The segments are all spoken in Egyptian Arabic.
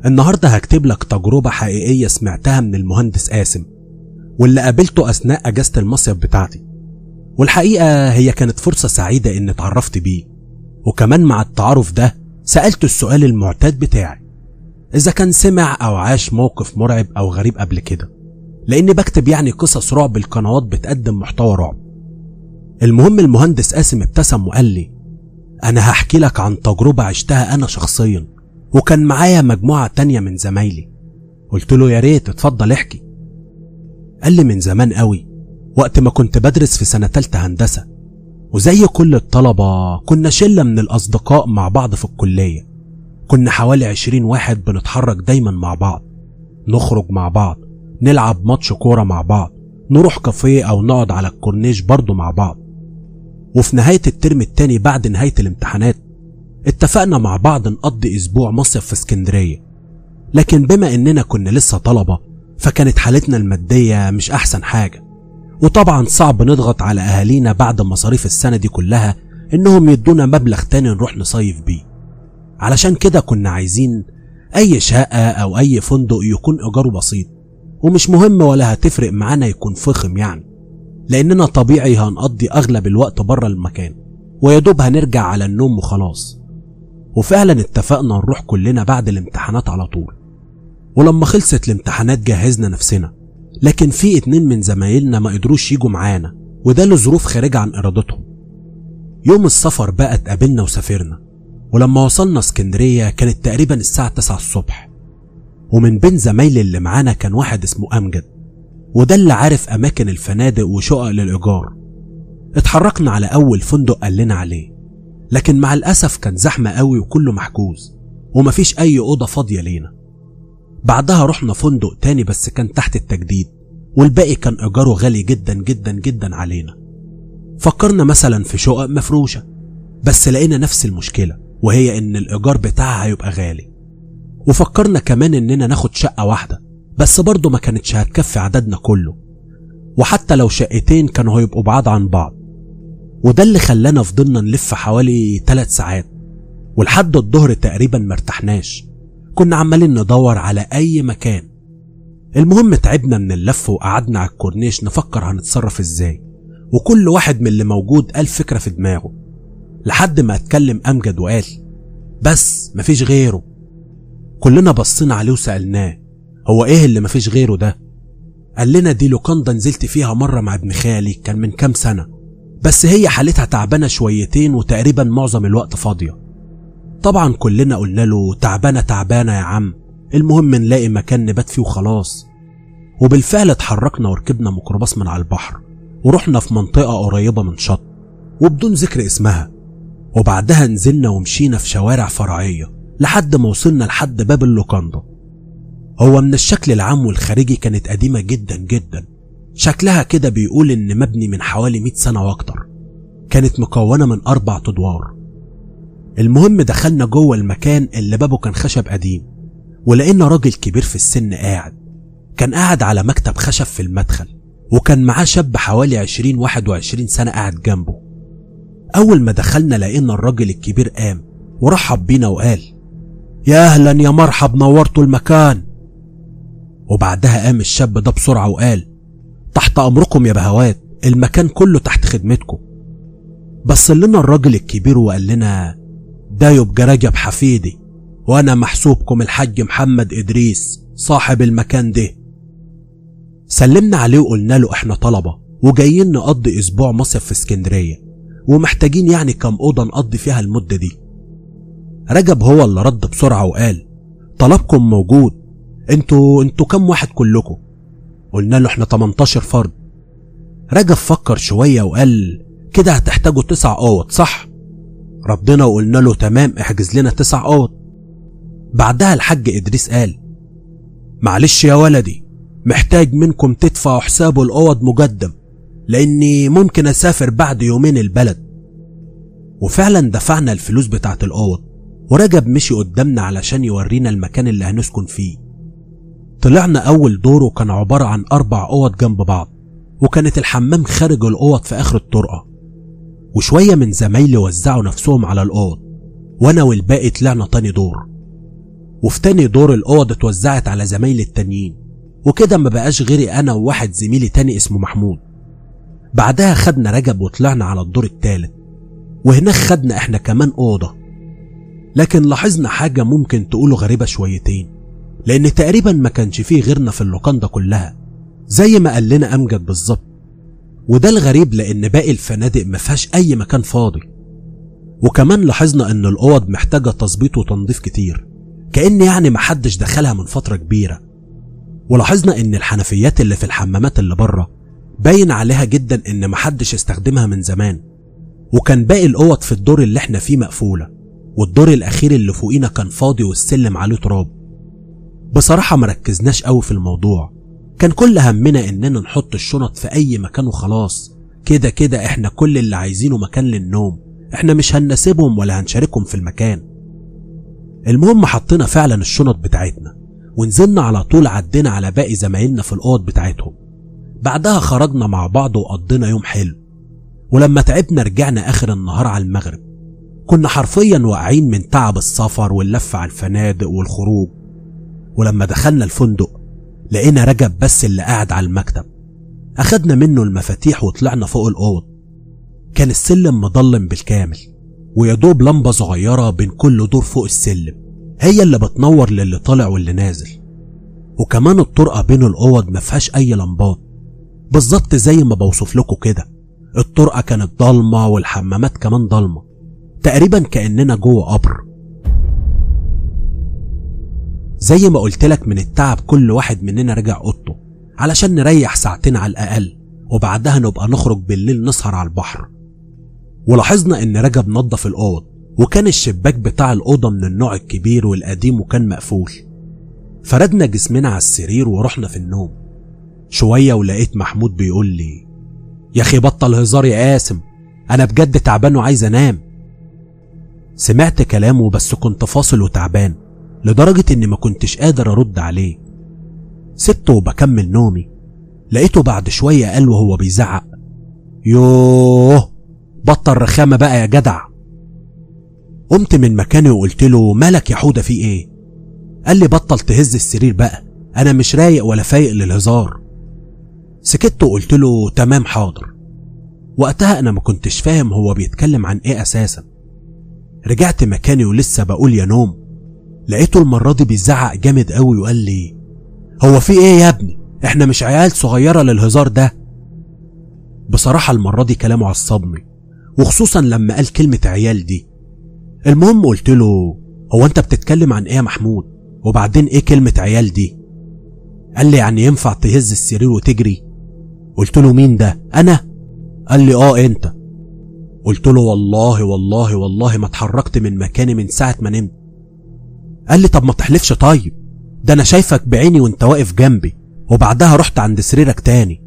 النهاردة هكتب لك تجربة حقيقية سمعتها من المهندس قاسم واللي قابلته أثناء أجازة المصيف بتاعتي والحقيقة هي كانت فرصة سعيدة إن اتعرفت بيه وكمان مع التعارف ده سألته السؤال المعتاد بتاعي إذا كان سمع أو عاش موقف مرعب أو غريب قبل كده لأني بكتب يعني قصص رعب القنوات بتقدم محتوى رعب المهم المهندس قاسم ابتسم وقال لي أنا هحكي لك عن تجربة عشتها أنا شخصيا وكان معايا مجموعة تانية من زمايلي قلت له يا ريت اتفضل احكي قال لي من زمان قوي وقت ما كنت بدرس في سنة تالتة هندسة وزي كل الطلبة كنا شلة من الأصدقاء مع بعض في الكلية كنا حوالي عشرين واحد بنتحرك دايما مع بعض نخرج مع بعض نلعب ماتش كورة مع بعض نروح كافيه أو نقعد على الكورنيش برضه مع بعض وفي نهاية الترم التاني بعد نهاية الامتحانات اتفقنا مع بعض نقضي أسبوع مصيف في اسكندرية لكن بما إننا كنا لسه طلبة فكانت حالتنا المادية مش أحسن حاجة وطبعا صعب نضغط على أهالينا بعد مصاريف السنة دي كلها إنهم يدونا مبلغ تاني نروح نصيف بيه علشان كده كنا عايزين أي شقة أو أي فندق يكون إيجاره بسيط ومش مهم ولا هتفرق معانا يكون فخم يعني لأننا طبيعي هنقضي أغلب الوقت بره المكان ويدوب هنرجع على النوم وخلاص وفعلا اتفقنا نروح كلنا بعد الامتحانات على طول ولما خلصت الامتحانات جهزنا نفسنا لكن في اتنين من زمايلنا ما قدروش يجوا معانا وده لظروف خارجة عن إرادتهم يوم السفر بقى اتقابلنا وسافرنا ولما وصلنا اسكندرية كانت تقريبا الساعة 9 الصبح ومن بين زمايلي اللي معانا كان واحد اسمه أمجد وده اللي عارف أماكن الفنادق وشقق للإيجار اتحركنا على أول فندق قال لنا عليه لكن مع الأسف كان زحمة قوي وكله محجوز ومفيش أي أوضة فاضية لينا بعدها رحنا فندق تاني بس كان تحت التجديد والباقي كان إيجاره غالي جدا جدا جدا علينا فكرنا مثلا في شقق مفروشة بس لقينا نفس المشكلة وهي إن الإيجار بتاعها هيبقى غالي وفكرنا كمان إننا ناخد شقة واحدة بس برضه ما كانتش هتكفي عددنا كله وحتى لو شقتين كانوا هيبقوا بعاد عن بعض وده اللي خلانا فضلنا نلف حوالي ثلاث ساعات ولحد الظهر تقريبا مرتحناش كنا عمالين ندور على أي مكان المهم تعبنا من اللف وقعدنا على الكورنيش نفكر هنتصرف ازاي وكل واحد من اللي موجود قال فكرة في دماغه لحد ما اتكلم أمجد وقال بس مفيش غيره كلنا بصينا عليه وسألناه هو ايه اللي مفيش غيره ده قال لنا دي لوكاندا نزلت فيها مرة مع ابن خالي كان من كام سنة بس هي حالتها تعبانة شويتين وتقريبا معظم الوقت فاضية طبعا كلنا قلنا له تعبانة تعبانة يا عم المهم نلاقي مكان نبات فيه وخلاص وبالفعل اتحركنا وركبنا ميكروباص من على البحر ورحنا في منطقة قريبة من شط وبدون ذكر اسمها وبعدها نزلنا ومشينا في شوارع فرعية لحد ما وصلنا لحد باب اللوكاندا هو من الشكل العام والخارجي كانت قديمة جدا جدا شكلها كده بيقول إن مبني من حوالي 100 سنة وأكتر كانت مكونة من أربع أدوار المهم دخلنا جوه المكان اللي بابه كان خشب قديم ولقينا راجل كبير في السن قاعد كان قاعد على مكتب خشب في المدخل وكان معاه شاب حوالي 20 21 سنة قاعد جنبه أول ما دخلنا لقينا الراجل الكبير قام ورحب بينا وقال يا أهلا يا مرحب نورتوا المكان وبعدها قام الشاب ده بسرعة وقال تحت أمركم يا بهوات المكان كله تحت خدمتكم بص لنا الراجل الكبير وقال لنا ده يبقى رجب حفيدي وأنا محسوبكم الحاج محمد إدريس صاحب المكان ده سلمنا عليه وقلنا له احنا طلبة وجايين نقضي أسبوع مصيف في اسكندرية ومحتاجين يعني كام أوضة نقضي فيها المدة دي رجب هو اللي رد بسرعة وقال طلبكم موجود انتوا انتوا كام واحد كلكم قلنا له احنا 18 فرد رجب فكر شوية وقال كده هتحتاجوا تسع اوض صح ردنا وقلنا له تمام احجز لنا تسع اوض بعدها الحاج ادريس قال معلش يا ولدي محتاج منكم تدفعوا حساب الاوض مقدم لاني ممكن اسافر بعد يومين البلد وفعلا دفعنا الفلوس بتاعت الاوض ورجب مشي قدامنا علشان يورينا المكان اللي هنسكن فيه طلعنا أول دور وكان عبارة عن أربع أوض جنب بعض وكانت الحمام خارج الأوض في آخر الطرقة وشوية من زمايلي وزعوا نفسهم على الأوض وأنا والباقي طلعنا تاني دور وفي تاني دور الأوض اتوزعت على زمايلي التانيين وكده ما بقاش غيري أنا وواحد زميلي تاني اسمه محمود بعدها خدنا رجب وطلعنا على الدور التالت وهناك خدنا احنا كمان أوضة لكن لاحظنا حاجة ممكن تقوله غريبة شويتين لأن تقريبا ما كانش فيه غيرنا في اللوكاندا كلها زي ما قال لنا أمجد بالظبط وده الغريب لأن باقي الفنادق ما فيهاش أي مكان فاضي وكمان لاحظنا إن الأوض محتاجة تظبيط وتنظيف كتير كأن يعني محدش دخلها من فترة كبيرة ولاحظنا إن الحنفيات اللي في الحمامات اللي بره باين عليها جدا إن محدش استخدمها من زمان وكان باقي الأوض في الدور اللي احنا فيه مقفولة والدور الأخير اللي فوقينا كان فاضي والسلم عليه تراب بصراحة مركزناش قوي في الموضوع كان كل همنا إننا نحط الشنط في أي مكان وخلاص كده كده احنا كل اللي عايزينه مكان للنوم احنا مش هنناسبهم ولا هنشاركهم في المكان المهم حطينا فعلا الشنط بتاعتنا ونزلنا على طول عدينا على باقي زمايلنا في الأوض بتاعتهم بعدها خرجنا مع بعض وقضينا يوم حلو ولما تعبنا رجعنا آخر النهار على المغرب كنا حرفيا واقعين من تعب السفر واللف على الفنادق والخروج ولما دخلنا الفندق لقينا رجب بس اللي قاعد على المكتب أخدنا منه المفاتيح وطلعنا فوق الأوض كان السلم مضلم بالكامل ويدوب لمبة صغيرة بين كل دور فوق السلم هي اللي بتنور للي طالع واللي نازل وكمان الطرقة بين الأوض ما فيهاش أي لمبات بالظبط زي ما بوصف لكم كده الطرقة كانت ضلمة والحمامات كمان ضلمة تقريبا كأننا جوه قبر زي ما قلت لك من التعب كل واحد مننا رجع اوضته علشان نريح ساعتين على الأقل وبعدها نبقى نخرج بالليل نسهر على البحر ولاحظنا إن رجب نظف الأوض وكان الشباك بتاع الأوضة من النوع الكبير والقديم وكان مقفول فردنا جسمنا على السرير ورحنا في النوم شوية ولقيت محمود بيقول لي يا أخي بطل هزار يا قاسم أنا بجد تعبان وعايز أنام سمعت كلامه بس كنت فاصل وتعبان لدرجة إني ما كنتش قادر أرد عليه سبته وبكمل نومي لقيته بعد شوية قال وهو بيزعق يوه بطل رخامة بقى يا جدع قمت من مكاني وقلت له مالك يا حودة في ايه قال لي بطل تهز السرير بقى انا مش رايق ولا فايق للهزار سكت وقلت له تمام حاضر وقتها انا ما كنتش فاهم هو بيتكلم عن ايه اساسا رجعت مكاني ولسه بقول يا نوم لقيته المرة دي بيزعق جامد قوي وقال لي هو في ايه يا ابني احنا مش عيال صغيرة للهزار ده بصراحة المرة دي كلامه عصبني وخصوصا لما قال كلمة عيال دي المهم قلت له هو انت بتتكلم عن ايه يا محمود وبعدين ايه كلمة عيال دي قال لي يعني ينفع تهز السرير وتجري قلت له مين ده انا قال لي اه انت قلت له والله والله والله ما اتحركت من مكاني من ساعة ما نمت قال لي طب ما تحلفش طيب ده انا شايفك بعيني وانت واقف جنبي وبعدها رحت عند سريرك تاني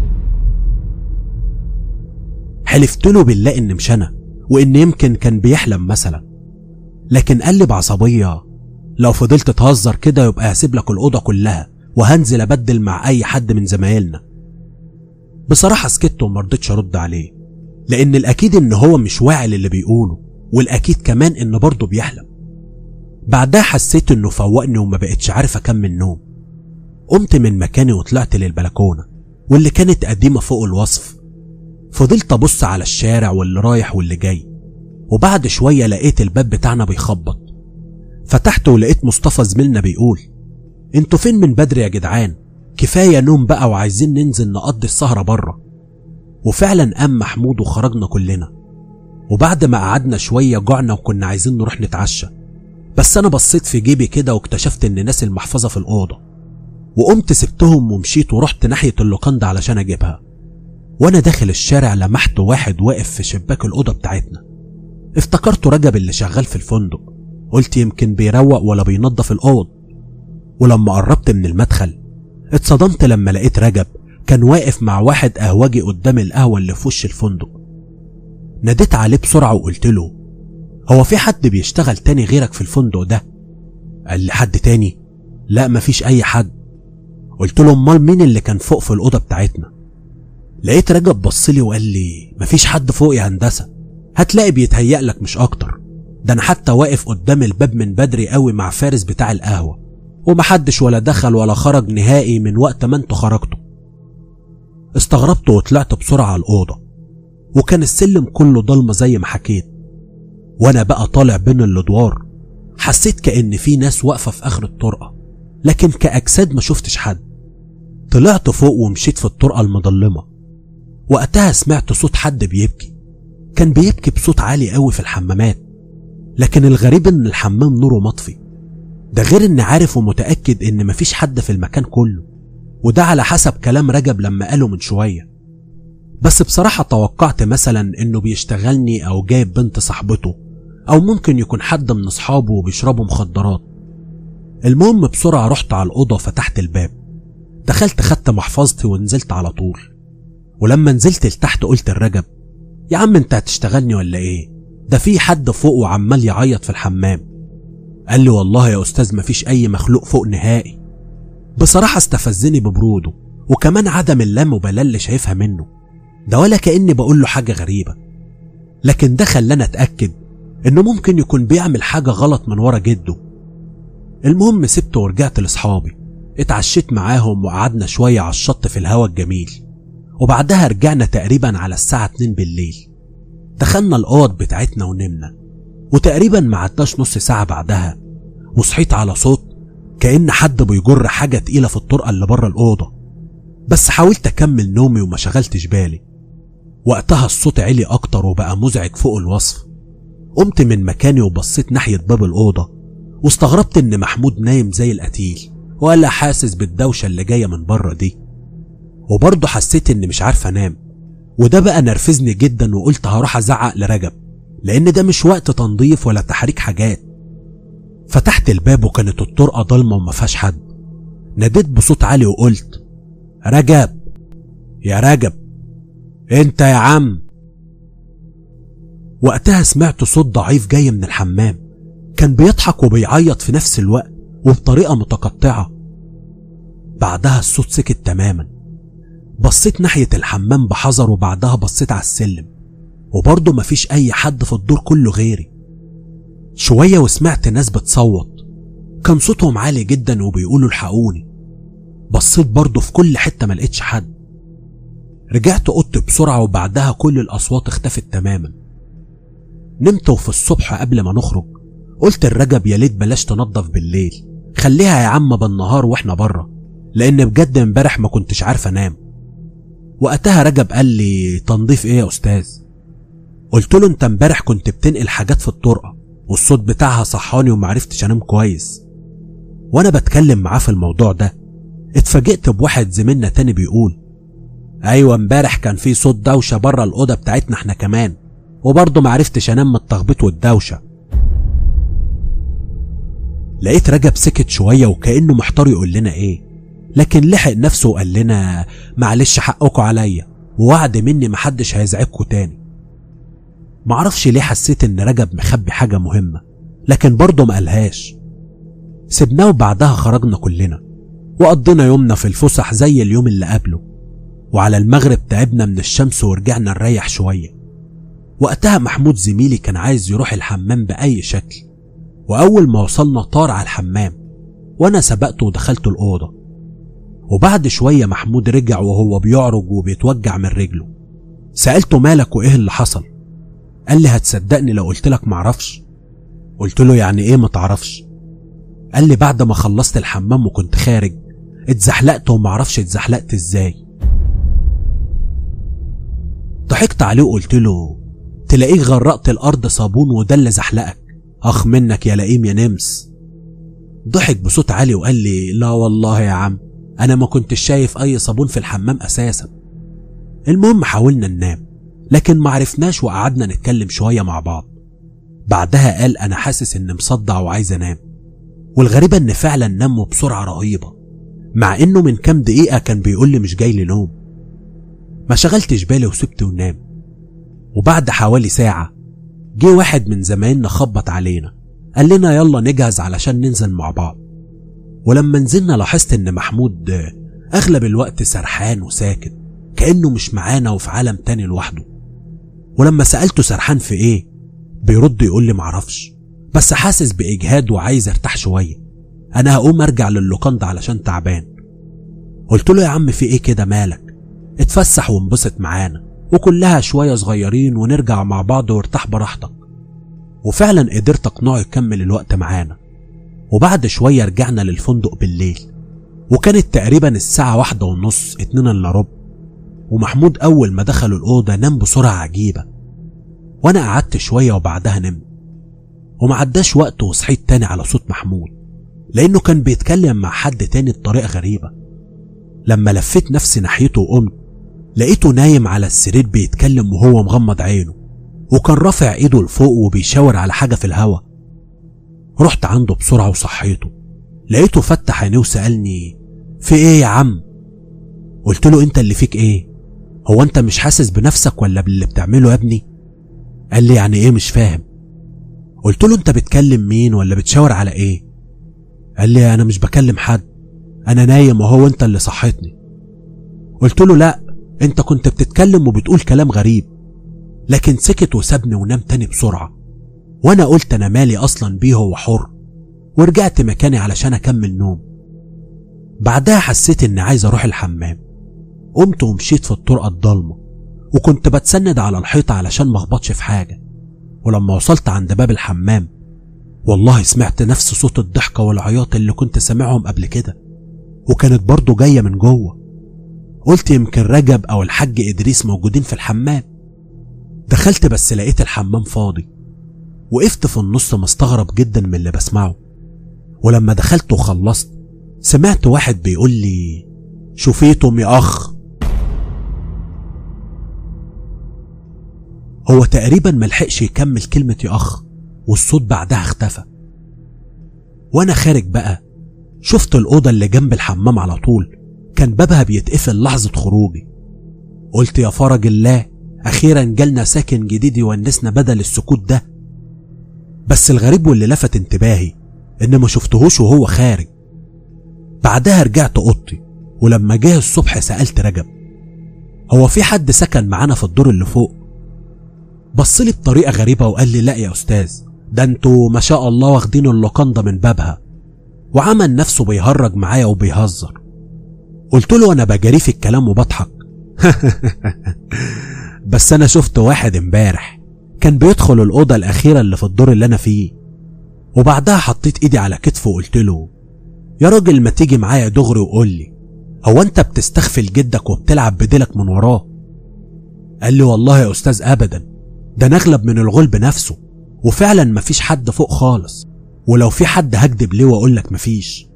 حلفت له بالله ان مش انا وان يمكن كان بيحلم مثلا لكن قال لي بعصبيه لو فضلت تهزر كده يبقى هسيب لك الاوضه كلها وهنزل ابدل مع اي حد من زمايلنا بصراحه سكت وما رضيتش ارد عليه لان الاكيد ان هو مش واعي للي بيقوله والاكيد كمان ان برضه بيحلم بعدها حسيت انه فوقني وما بقتش عارف اكمل نوم قمت من مكاني وطلعت للبلكونه واللي كانت قديمه فوق الوصف فضلت ابص على الشارع واللي رايح واللي جاي وبعد شويه لقيت الباب بتاعنا بيخبط فتحت ولقيت مصطفى زميلنا بيقول انتوا فين من بدري يا جدعان كفايه نوم بقى وعايزين ننزل نقضي السهره بره وفعلا قام محمود وخرجنا كلنا وبعد ما قعدنا شويه جوعنا وكنا عايزين نروح نتعشى بس انا بصيت في جيبي كده واكتشفت ان ناس المحفظه في الاوضه وقمت سبتهم ومشيت ورحت ناحيه اللوكاندا علشان اجيبها وانا داخل الشارع لمحت واحد واقف في شباك الاوضه بتاعتنا افتكرته رجب اللي شغال في الفندق قلت يمكن بيروق ولا بينظف الاوض ولما قربت من المدخل اتصدمت لما لقيت رجب كان واقف مع واحد قهوجي قدام القهوه اللي في وش الفندق ناديت عليه بسرعه وقلت له هو في حد بيشتغل تاني غيرك في الفندق ده قال لي حد تاني لا مفيش اي حد قلت له امال مين اللي كان فوق في الاوضه بتاعتنا لقيت رجب بص لي وقال لي مفيش حد فوق يا هندسه هتلاقي بيتهيأ لك مش اكتر ده انا حتى واقف قدام الباب من بدري قوي مع فارس بتاع القهوة ومحدش ولا دخل ولا خرج نهائي من وقت ما انتوا خرجتوا استغربت وطلعت بسرعة على الأوضة وكان السلم كله ضلمة زي ما حكيت وانا بقى طالع بين الادوار حسيت كأن في ناس واقفة في آخر الطرقة لكن كأجساد ما شفتش حد طلعت فوق ومشيت في الطرقة المظلمة وقتها سمعت صوت حد بيبكي كان بيبكي بصوت عالي قوي في الحمامات لكن الغريب ان الحمام نوره مطفي ده غير اني عارف ومتأكد ان مفيش حد في المكان كله وده على حسب كلام رجب لما قاله من شوية بس بصراحة توقعت مثلا انه بيشتغلني او جايب بنت صاحبته او ممكن يكون حد من اصحابه وبيشربوا مخدرات المهم بسرعة رحت على الأوضة وفتحت الباب دخلت خدت محفظتي ونزلت على طول ولما نزلت لتحت قلت لرجب يا عم انت هتشتغلني ولا ايه ده في حد فوق وعمال يعيط في الحمام قال لي والله يا استاذ مفيش اي مخلوق فوق نهائي بصراحة استفزني ببروده وكمان عدم اللامبالاة اللي شايفها منه ده ولا كأني بقول له حاجة غريبة لكن ده خلاني اتأكد انه ممكن يكون بيعمل حاجة غلط من ورا جده المهم سبته ورجعت لاصحابي اتعشيت معاهم وقعدنا شوية على الشط في الهوا الجميل وبعدها رجعنا تقريبا على الساعة 2 بالليل دخلنا الأوض بتاعتنا ونمنا وتقريبا ما عداش نص ساعة بعدها وصحيت على صوت كأن حد بيجر حاجة تقيلة في الطرقة اللي بره الأوضة بس حاولت أكمل نومي وما شغلتش بالي وقتها الصوت علي أكتر وبقى مزعج فوق الوصف قمت من مكاني وبصيت ناحية باب الأوضة واستغربت إن محمود نايم زي القتيل ولا حاسس بالدوشة اللي جاية من بره دي وبرضه حسيت إني مش عارف أنام وده بقى نرفزني جدا وقلت هروح أزعق لرجب لأن ده مش وقت تنظيف ولا تحريك حاجات فتحت الباب وكانت الطرقة ضلمة وما فيهاش حد ناديت بصوت عالي وقلت رجب يا رجب انت يا عم وقتها سمعت صوت ضعيف جاي من الحمام كان بيضحك وبيعيط في نفس الوقت وبطريقة متقطعة بعدها الصوت سكت تماما بصيت ناحية الحمام بحذر وبعدها بصيت على السلم وبرضه مفيش أي حد في الدور كله غيري شوية وسمعت ناس بتصوت كان صوتهم عالي جدا وبيقولوا الحقوني بصيت برضه في كل حتة ملقتش حد رجعت اوضتي بسرعة وبعدها كل الأصوات اختفت تماما نمت وفي الصبح قبل ما نخرج قلت الرجب يا ليت بلاش تنضف بالليل خليها يا عم بالنهار واحنا بره لان بجد امبارح ما كنتش عارف انام وقتها رجب قال لي تنظيف ايه يا استاذ قلت له انت امبارح كنت بتنقل حاجات في الطرقه والصوت بتاعها صحاني ومعرفتش انام كويس وانا بتكلم معاه في الموضوع ده اتفاجئت بواحد زميلنا تاني بيقول ايوه امبارح كان في صوت دوشه بره الاوضه بتاعتنا احنا كمان وبرضه معرفتش انام من التخبيط والدوشه لقيت رجب سكت شويه وكانه محتار يقول لنا ايه لكن لحق نفسه وقال لنا معلش حقكم عليا ووعد مني محدش هيزعجكم تاني معرفش ليه حسيت ان رجب مخبي حاجة مهمة لكن برضه ما قالهاش سبناه وبعدها خرجنا كلنا وقضينا يومنا في الفسح زي اليوم اللي قبله وعلى المغرب تعبنا من الشمس ورجعنا نريح شوية وقتها محمود زميلي كان عايز يروح الحمام بأي شكل وأول ما وصلنا طار على الحمام وأنا سبقته ودخلت الأوضة وبعد شوية محمود رجع وهو بيعرج وبيتوجع من رجله سألته مالك وإيه اللي حصل قال لي هتصدقني لو قلت لك معرفش قلت له يعني ايه متعرفش قال لي بعد ما خلصت الحمام وكنت خارج اتزحلقت ومعرفش اتزحلقت ازاي ضحكت عليه وقلت له تلاقيك غرقت الارض صابون وده اللي زحلقك اخ منك يا لئيم يا نمس ضحك بصوت عالي وقال لي لا والله يا عم انا ما كنتش شايف اي صابون في الحمام اساسا المهم حاولنا ننام لكن معرفناش وقعدنا نتكلم شوية مع بعض بعدها قال أنا حاسس إني مصدع وعايز أنام والغريبة إن فعلا نام بسرعة رهيبة مع إنه من كام دقيقة كان بيقول لي مش جاي لي نوم ما شغلتش بالي وسبته ونام وبعد حوالي ساعة جه واحد من زمايلنا خبط علينا قال لنا يلا نجهز علشان ننزل مع بعض ولما نزلنا لاحظت إن محمود أغلب الوقت سرحان وساكت كأنه مش معانا وفي عالم تاني لوحده ولما سألته سرحان في ايه بيرد يقول لي معرفش بس حاسس بإجهاد وعايز ارتاح شوية أنا هقوم أرجع للوكاندا علشان تعبان قلت له يا عم في إيه كده مالك اتفسح وانبسط معانا وكلها شوية صغيرين ونرجع مع بعض وارتاح براحتك وفعلا قدرت أقنعه يكمل الوقت معانا وبعد شوية رجعنا للفندق بالليل وكانت تقريبا الساعة واحدة ونص اتنين الا ربع ومحمود أول ما دخلوا الأوضة نام بسرعة عجيبة وأنا قعدت شوية وبعدها نمت ومعداش وقت وصحيت تاني على صوت محمود لأنه كان بيتكلم مع حد تاني بطريقة غريبة لما لفيت نفسي ناحيته وقمت لقيته نايم على السرير بيتكلم وهو مغمض عينه وكان رافع ايده لفوق وبيشاور على حاجة في الهوا رحت عنده بسرعة وصحيته لقيته فتح عينيه وسألني في ايه يا عم قلت له انت اللي فيك ايه هو انت مش حاسس بنفسك ولا باللي بتعمله يا ابني قال لي يعني ايه مش فاهم قلت له انت بتكلم مين ولا بتشاور على ايه قال لي انا مش بكلم حد انا نايم وهو انت اللي صحيتني قلت له لا انت كنت بتتكلم وبتقول كلام غريب لكن سكت وسابني ونام تاني بسرعة وانا قلت انا مالي اصلا بيه هو حر ورجعت مكاني علشان اكمل نوم بعدها حسيت اني عايز اروح الحمام قمت ومشيت في الطرقة الضلمة وكنت بتسند على الحيطة علشان ما اخبطش في حاجة ولما وصلت عند باب الحمام والله سمعت نفس صوت الضحكة والعياط اللي كنت سامعهم قبل كده وكانت برضه جاية من جوه قلت يمكن رجب أو الحاج إدريس موجودين في الحمام دخلت بس لقيت الحمام فاضي وقفت في النص مستغرب جدا من اللي بسمعه ولما دخلت وخلصت سمعت واحد بيقول لي شوفيتم يا أخ هو تقريبا ملحقش يكمل كلمة يا أخ والصوت بعدها اختفى وأنا خارج بقى شفت الأوضة اللي جنب الحمام على طول كان بابها بيتقفل لحظة خروجي قلت يا فرج الله أخيرا جالنا ساكن جديد يونسنا بدل السكوت ده بس الغريب واللي لفت انتباهي إن ما شفتهوش وهو خارج بعدها رجعت أوضتي ولما جه الصبح سألت رجب هو في حد سكن معانا في الدور اللي فوق بصلي بطريقة غريبة وقال لي لا يا أستاذ ده انتوا ما شاء الله واخدين اللوكاندا من بابها وعمل نفسه بيهرج معايا وبيهزر قلت له انا بجري في الكلام وبضحك بس انا شفت واحد امبارح كان بيدخل الاوضه الاخيره اللي في الدور اللي انا فيه وبعدها حطيت ايدي على كتفه وقلت له يا راجل ما تيجي معايا دغري وقول لي هو انت بتستغفل جدك وبتلعب بديلك من وراه قال لي والله يا استاذ ابدا ده نغلب من الغلب نفسه وفعلا مفيش حد فوق خالص ولو في حد هكدب ليه واقول لك مفيش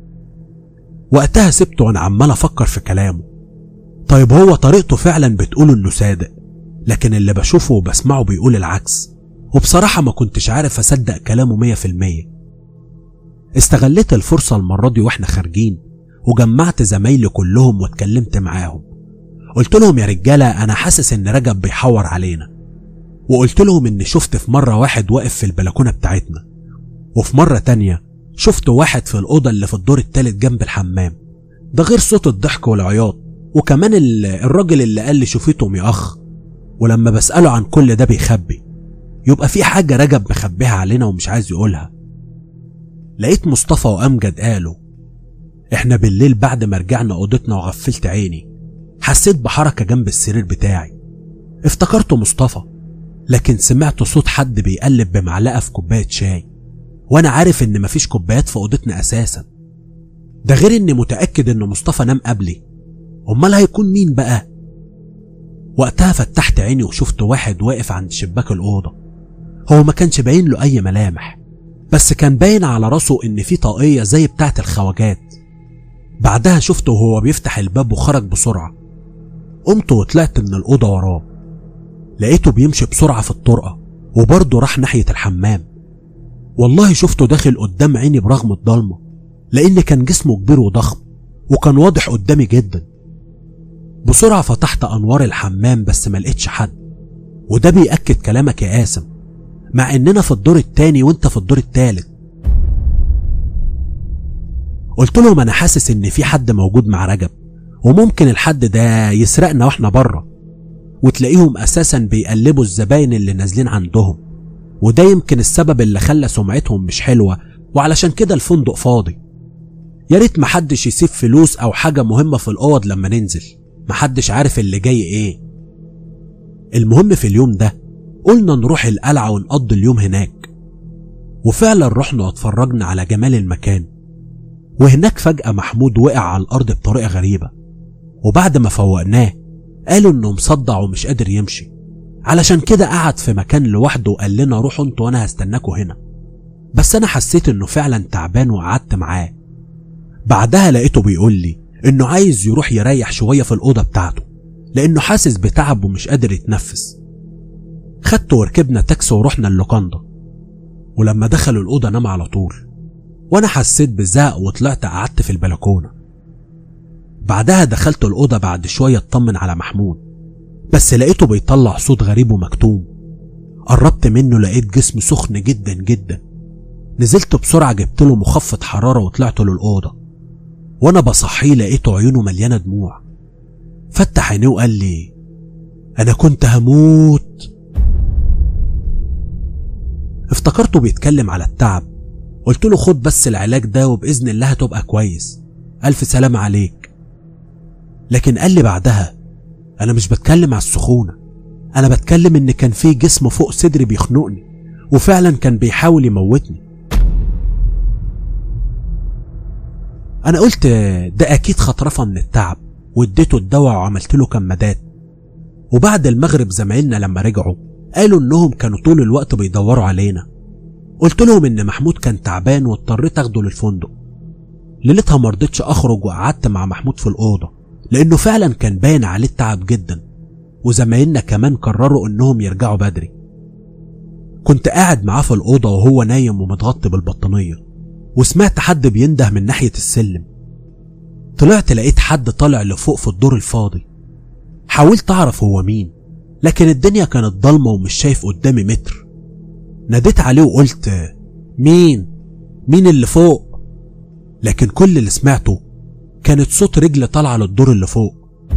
وقتها سبته وانا عمال افكر في كلامه طيب هو طريقته فعلا بتقول انه صادق لكن اللي بشوفه وبسمعه بيقول العكس وبصراحة ما كنتش عارف اصدق كلامه مية في المية استغليت الفرصة المرة دي واحنا خارجين وجمعت زمايلي كلهم واتكلمت معاهم قلت لهم يا رجالة انا حاسس ان رجب بيحور علينا وقلت لهم اني شفت في مرة واحد واقف في البلكونة بتاعتنا وفي مرة تانية شفت واحد في الأوضة اللي في الدور التالت جنب الحمام ده غير صوت الضحك والعياط وكمان الراجل اللي قال لي شوفيتهم يا أخ ولما بسأله عن كل ده بيخبي يبقى في حاجة رجب مخبيها علينا ومش عايز يقولها لقيت مصطفى وأمجد قالوا احنا بالليل بعد ما رجعنا أوضتنا وغفلت عيني حسيت بحركة جنب السرير بتاعي افتكرت مصطفى لكن سمعت صوت حد بيقلب بمعلقة في كوباية شاي وانا عارف ان مفيش كوبايات في اوضتنا اساسا ده غير اني متاكد ان مصطفى نام قبلي امال هيكون مين بقى وقتها فتحت عيني وشفت واحد واقف عند شباك الاوضه هو ما كانش باين له اي ملامح بس كان باين على راسه ان في طاقيه زي بتاعه الخواجات بعدها شفته وهو بيفتح الباب وخرج بسرعه قمت وطلعت من الاوضه وراه لقيته بيمشي بسرعه في الطرقه وبرضه راح ناحيه الحمام والله شفته داخل قدام عيني برغم الضلمة لأن كان جسمه كبير وضخم وكان واضح قدامي جدا بسرعة فتحت أنوار الحمام بس ما لقيتش حد وده بيأكد كلامك يا قاسم مع إننا في الدور التاني وإنت في الدور التالت قلت لهم أنا حاسس إن في حد موجود مع رجب وممكن الحد ده يسرقنا واحنا بره وتلاقيهم أساسا بيقلبوا الزباين اللي نازلين عندهم وده يمكن السبب اللي خلى سمعتهم مش حلوة وعلشان كده الفندق فاضي يا ريت محدش يسيب فلوس أو حاجة مهمة في الأوض لما ننزل محدش عارف اللي جاي إيه المهم في اليوم ده قلنا نروح القلعة ونقضي اليوم هناك وفعلا رحنا واتفرجنا على جمال المكان وهناك فجأة محمود وقع على الأرض بطريقة غريبة وبعد ما فوقناه قالوا إنه مصدع ومش قادر يمشي علشان كده قعد في مكان لوحده وقال لنا روحوا انتوا وأنا هستناكوا هنا بس أنا حسيت إنه فعلا تعبان وقعدت معاه بعدها لقيته بيقول لي إنه عايز يروح يريح شوية في الأوضة بتاعته لأنه حاسس بتعب ومش قادر يتنفس خدته وركبنا تاكسي ورحنا اللوكاندا ولما دخلوا الأوضة نام على طول وأنا حسيت بزهق وطلعت قعدت في البلكونة بعدها دخلت الأوضة بعد شوية اطمن على محمود بس لقيته بيطلع صوت غريب ومكتوم قربت منه لقيت جسمه سخن جدا جدا نزلت بسرعة جبت له مخفض حرارة وطلعت له الأوضة وأنا بصحيه لقيته عيونه مليانة دموع فتح عينيه وقال لي أنا كنت هموت افتكرته بيتكلم على التعب قلت له خد بس العلاج ده وبإذن الله هتبقى كويس ألف سلام عليك لكن قال لي بعدها أنا مش بتكلم على السخونة أنا بتكلم إن كان في جسم فوق صدري بيخنقني وفعلا كان بيحاول يموتني أنا قلت ده أكيد خطرفة من التعب واديته الدواء وعملت له كمادات وبعد المغرب زمايلنا لما رجعوا قالوا انهم كانوا طول الوقت بيدوروا علينا قلت لهم ان محمود كان تعبان واضطريت اخده للفندق ليلتها مرضتش اخرج وقعدت مع محمود في الاوضه لانه فعلا كان باين عليه التعب جدا وزمايلنا كمان قرروا انهم يرجعوا بدري كنت قاعد معاه في الاوضه وهو نايم ومتغطي بالبطانيه وسمعت حد بينده من ناحيه السلم طلعت لقيت حد طالع لفوق في الدور الفاضي حاولت اعرف هو مين لكن الدنيا كانت ضلمه ومش شايف قدامي متر ناديت عليه وقلت مين مين اللي فوق لكن كل اللي سمعته كانت صوت رجل طالعه للدور اللي فوق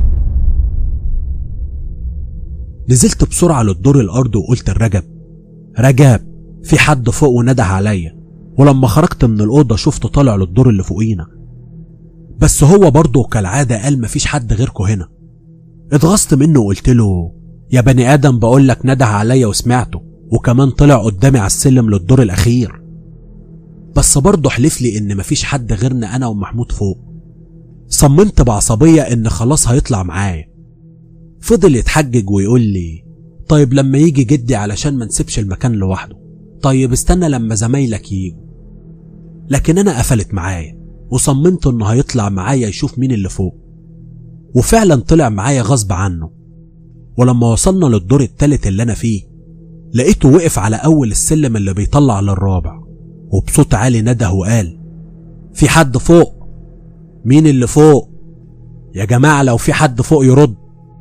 نزلت بسرعه للدور الارض وقلت لرجب رجب في حد فوق ونده عليا ولما خرجت من الاوضه شفته طالع للدور اللي فوقينا بس هو برضه كالعاده قال مفيش حد غيركوا هنا اتغصت منه وقلت له يا بني ادم بقول لك نده عليا وسمعته وكمان طلع قدامي على السلم للدور الاخير بس برضه حلف لي ان مفيش حد غيرنا انا ومحمود فوق صممت بعصبيه ان خلاص هيطلع معايا فضل يتحجج ويقول لي طيب لما يجي جدي علشان ما نسيبش المكان لوحده طيب استنى لما زمايلك يجوا لكن انا قفلت معايا وصممت انه هيطلع معايا يشوف مين اللي فوق وفعلا طلع معايا غصب عنه ولما وصلنا للدور التالت اللي انا فيه لقيته وقف على اول السلم اللي بيطلع للرابع وبصوت عالي نده وقال في حد فوق مين اللي فوق يا جماعة لو في حد فوق يرد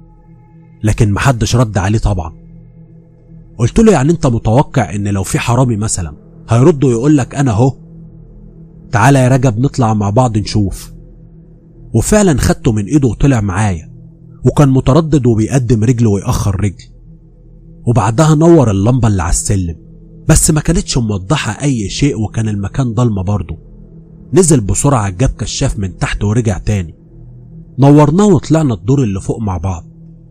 لكن محدش رد عليه طبعا قلت له يعني انت متوقع ان لو في حرامي مثلا هيرد ويقول لك انا اهو تعالى يا رجب نطلع مع بعض نشوف وفعلا خدته من ايده وطلع معايا وكان متردد وبيقدم رجل ويأخر رجل وبعدها نور اللمبة اللي على السلم بس ما كانتش موضحة أي شيء وكان المكان ضلمة برضه نزل بسرعة جاب كشاف من تحت ورجع تاني نورناه وطلعنا الدور اللي فوق مع بعض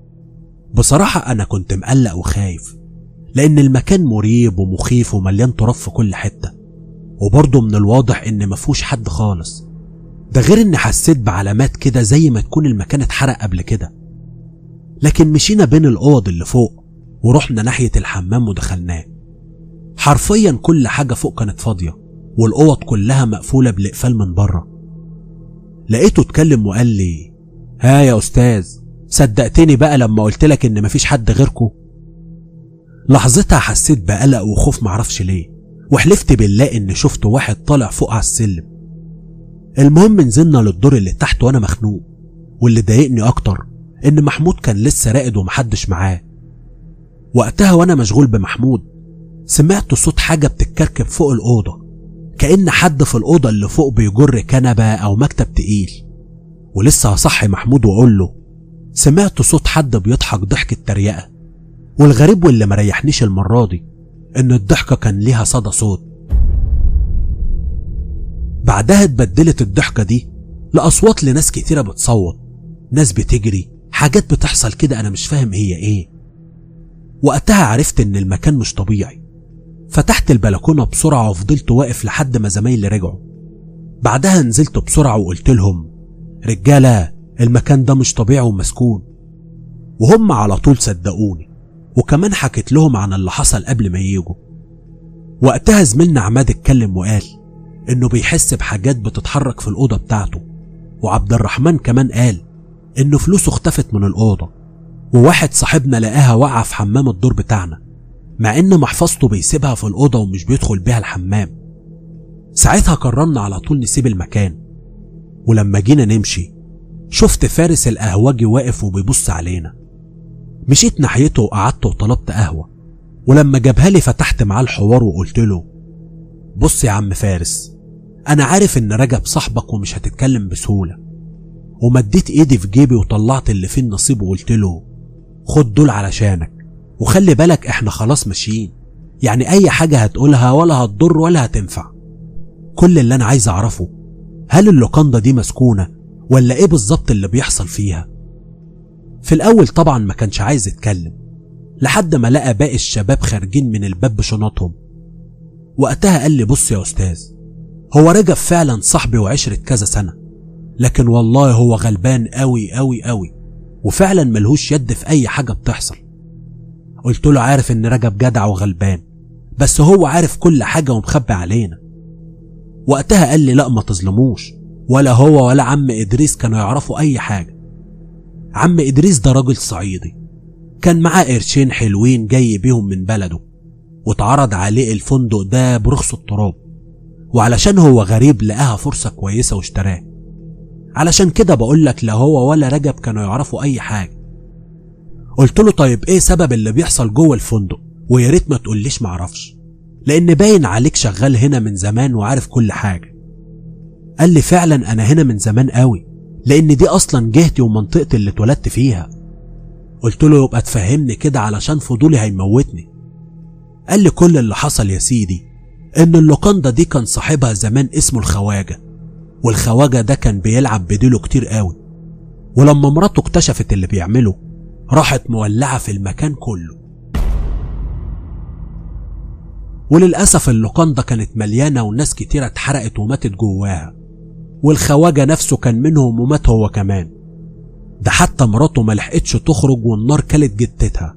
بصراحة أنا كنت مقلق وخايف لأن المكان مريب ومخيف ومليان تراب في كل حتة وبرضه من الواضح إن مفهوش حد خالص ده غير إني حسيت بعلامات كده زي ما تكون المكان اتحرق قبل كده لكن مشينا بين الأوض اللي فوق ورحنا ناحية الحمام ودخلناه حرفيا كل حاجة فوق كانت فاضية والأوض كلها مقفولة بالإقفال من بره لقيته اتكلم وقال لي ها يا أستاذ صدقتني بقى لما قلت لك إن مفيش حد غيركو لحظتها حسيت بقلق وخوف معرفش ليه وحلفت بالله إن شفت واحد طالع فوق على السلم المهم نزلنا للدور اللي تحت وأنا مخنوق واللي ضايقني أكتر إن محمود كان لسه راقد ومحدش معاه وقتها وأنا مشغول بمحمود سمعت صوت حاجة بتتكركب فوق الأوضة كأن حد في الأوضة اللي فوق بيجر كنبة أو مكتب تقيل ولسه هصحي محمود وأقول له سمعت صوت حد بيضحك ضحكة تريقة والغريب واللي مريحنيش المرة دي إن الضحكة كان ليها صدى صوت بعدها اتبدلت الضحكة دي لأصوات لناس كتيرة بتصوت ناس بتجري حاجات بتحصل كده أنا مش فاهم هي إيه وقتها عرفت إن المكان مش طبيعي فتحت البلكونة بسرعة وفضلت واقف لحد ما زمايلي رجعوا بعدها نزلت بسرعة وقلت لهم رجالة المكان ده مش طبيعي ومسكون وهم على طول صدقوني وكمان حكيت لهم عن اللي حصل قبل ما ييجوا وقتها زميلنا عماد اتكلم وقال انه بيحس بحاجات بتتحرك في الأوضة بتاعته وعبد الرحمن كمان قال انه فلوسه اختفت من الأوضة وواحد صاحبنا لقاها واقعة في حمام الدور بتاعنا مع ان محفظته بيسيبها في الأوضة ومش بيدخل بيها الحمام ساعتها قررنا على طول نسيب المكان ولما جينا نمشي شفت فارس القهوجي واقف وبيبص علينا مشيت ناحيته وقعدت وطلبت قهوة ولما جابها لي فتحت معاه الحوار وقلت له بص يا عم فارس أنا عارف إن رجب صاحبك ومش هتتكلم بسهولة ومديت إيدي في جيبي وطلعت اللي فيه النصيب وقلت له خد دول علشانك وخلي بالك إحنا خلاص ماشيين يعني أي حاجة هتقولها ولا هتضر ولا هتنفع كل اللي أنا عايز أعرفه هل اللوكاندا دي مسكونة ولا إيه بالظبط اللي بيحصل فيها في الأول طبعا ما كانش عايز يتكلم لحد ما لقى باقي الشباب خارجين من الباب بشنطهم وقتها قال لي بص يا أستاذ هو رجب فعلا صاحبي وعشرة كذا سنة لكن والله هو غلبان قوي قوي قوي وفعلا ملهوش يد في أي حاجة بتحصل قلت له عارف إن رجب جدع وغلبان بس هو عارف كل حاجة ومخبي علينا وقتها قال لي لا ما تظلموش ولا هو ولا عم إدريس كانوا يعرفوا أي حاجة عم إدريس ده راجل صعيدي كان معاه قرشين حلوين جاي بيهم من بلده واتعرض عليه الفندق ده برخص التراب وعلشان هو غريب لقاها فرصة كويسة واشتراه علشان كده بقولك لا هو ولا رجب كانوا يعرفوا أي حاجة قلت له طيب ايه سبب اللي بيحصل جوه الفندق ويا ريت ما تقوليش معرفش لان باين عليك شغال هنا من زمان وعارف كل حاجة قال لي فعلا انا هنا من زمان قوي لان دي اصلا جهتي ومنطقتي اللي اتولدت فيها قلت له يبقى تفهمني كده علشان فضولي هيموتني قال لي كل اللي حصل يا سيدي ان اللوكاندا دي كان صاحبها زمان اسمه الخواجة والخواجة ده كان بيلعب بديله كتير قوي ولما مراته اكتشفت اللي بيعمله راحت مولعة في المكان كله وللأسف اللوكاندا كانت مليانة وناس كتيرة اتحرقت وماتت جواها والخواجة نفسه كان منهم ومات هو كمان ده حتى مراته ما لحقتش تخرج والنار كلت جتتها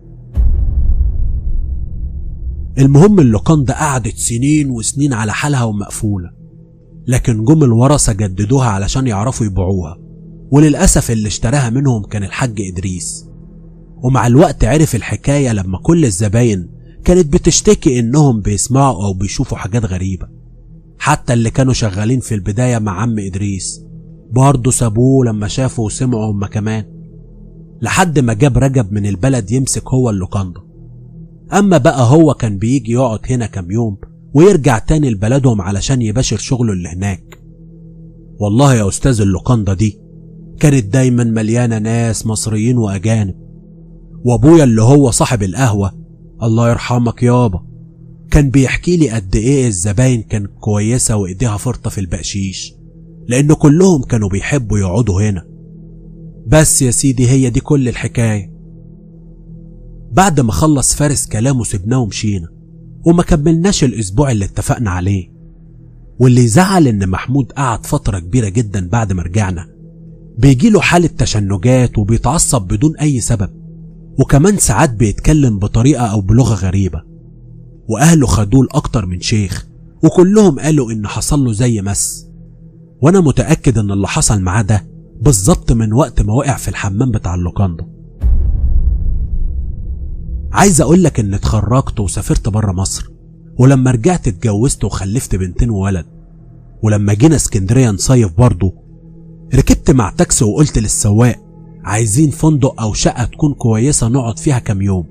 المهم اللوكاندا قعدت سنين وسنين على حالها ومقفولة لكن جم الورثة جددوها علشان يعرفوا يبيعوها وللأسف اللي اشتراها منهم كان الحاج إدريس ومع الوقت عرف الحكاية لما كل الزباين كانت بتشتكي إنهم بيسمعوا أو بيشوفوا حاجات غريبة حتى اللي كانوا شغالين في البداية مع عم إدريس برضه سابوه لما شافوا وسمعوا هما كمان لحد ما جاب رجب من البلد يمسك هو اللوكاندا أما بقى هو كان بيجي يقعد هنا كام يوم ويرجع تاني لبلدهم علشان يباشر شغله اللي هناك والله يا أستاذ اللوكاندا دي كانت دايما مليانة ناس مصريين وأجانب وأبويا اللي هو صاحب القهوة الله يرحمك يابا كان بيحكي لي قد إيه الزباين كانت كويسة وإيديها فرطة في البقشيش لأن كلهم كانوا بيحبوا يقعدوا هنا بس يا سيدي هي دي كل الحكاية بعد ما خلص فارس كلامه سبناه ومشينا وما كملناش الأسبوع اللي اتفقنا عليه واللي يزعل إن محمود قعد فترة كبيرة جدا بعد ما رجعنا بيجيله حالة تشنجات وبيتعصب بدون أي سبب وكمان ساعات بيتكلم بطريقة أو بلغة غريبة وأهله خدوه لأكتر من شيخ وكلهم قالوا إن حصل له زي مس وأنا متأكد إن اللي حصل معاه ده بالظبط من وقت ما وقع في الحمام بتاع اللوكاندا عايز أقول لك إن اتخرجت وسافرت بره مصر ولما رجعت اتجوزت وخلفت بنتين وولد ولما جينا اسكندرية نصيف برضه ركبت مع تاكسي وقلت للسواق عايزين فندق أو شقة تكون كويسة نقعد فيها كام يوم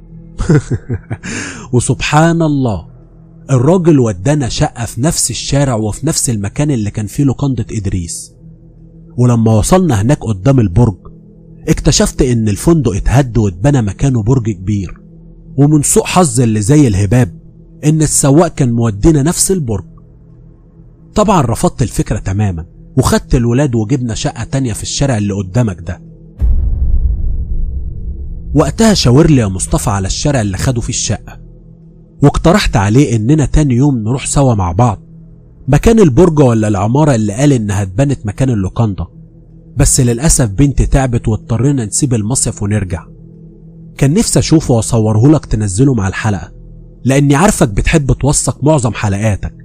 وسبحان الله الراجل ودانا شقة في نفس الشارع وفي نفس المكان اللي كان فيه لوكندة إدريس ولما وصلنا هناك قدام البرج اكتشفت إن الفندق اتهد واتبنى مكانه برج كبير ومن سوء حظ اللي زي الهباب إن السواق كان مودينا نفس البرج طبعا رفضت الفكرة تماما وخدت الولاد وجبنا شقة تانية في الشارع اللي قدامك ده وقتها شاور لي يا مصطفى على الشارع اللي خدوا فيه الشقة واقترحت عليه إننا تاني يوم نروح سوا مع بعض مكان البرج ولا العمارة اللي قال إنها اتبنت مكان اللوكاندا بس للأسف بنتي تعبت واضطرينا نسيب المصيف ونرجع كان نفسي أشوفه وأصوره لك تنزله مع الحلقة لأني عارفك بتحب توثق معظم حلقاتك